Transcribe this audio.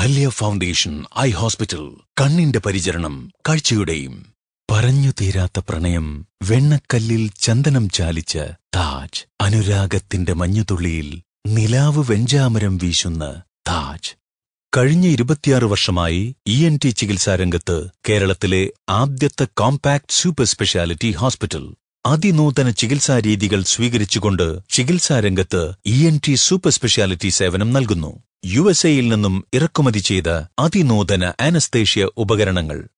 Ahalya foundation eye hospital കണ്ണിന്റെ പരിചരണം കാഴ്ചയുടെയും പറഞ്ഞു തീരാത്ത പ്രണയം വെണ്ണക്കല്ലിൽ ചന്ദനം ചാലിച്ച താജ് അനുരാഗത്തിന്റെ മഞ്ഞുതുള്ളിയിൽ നിലാവ് വെഞ്ചാമരം വീശുന്ന താജ് കഴിഞ്ഞ ഇരുപത്തിയാറ് വർഷമായി ഇ എൻ ടി ചികിത്സാരംഗത്ത് കേരളത്തിലെ ആദ്യത്തെ കോമ്പാക്ട് സൂപ്പർ സ്പെഷ്യാലിറ്റി ഹോസ്പിറ്റൽ അതിനൂതന ചികിത്സാ രീതികൾ സ്വീകരിച്ചുകൊണ്ട് ചികിത്സാരംഗത്ത് E N T super speciality സേവനം നൽകുന്നു യു എസ് എയിൽ നിന്നും ഇറക്കുമതി ചെയ്ത അതിനൂതന ആനസ്തേഷ്യ ഉപകരണങ്ങൾ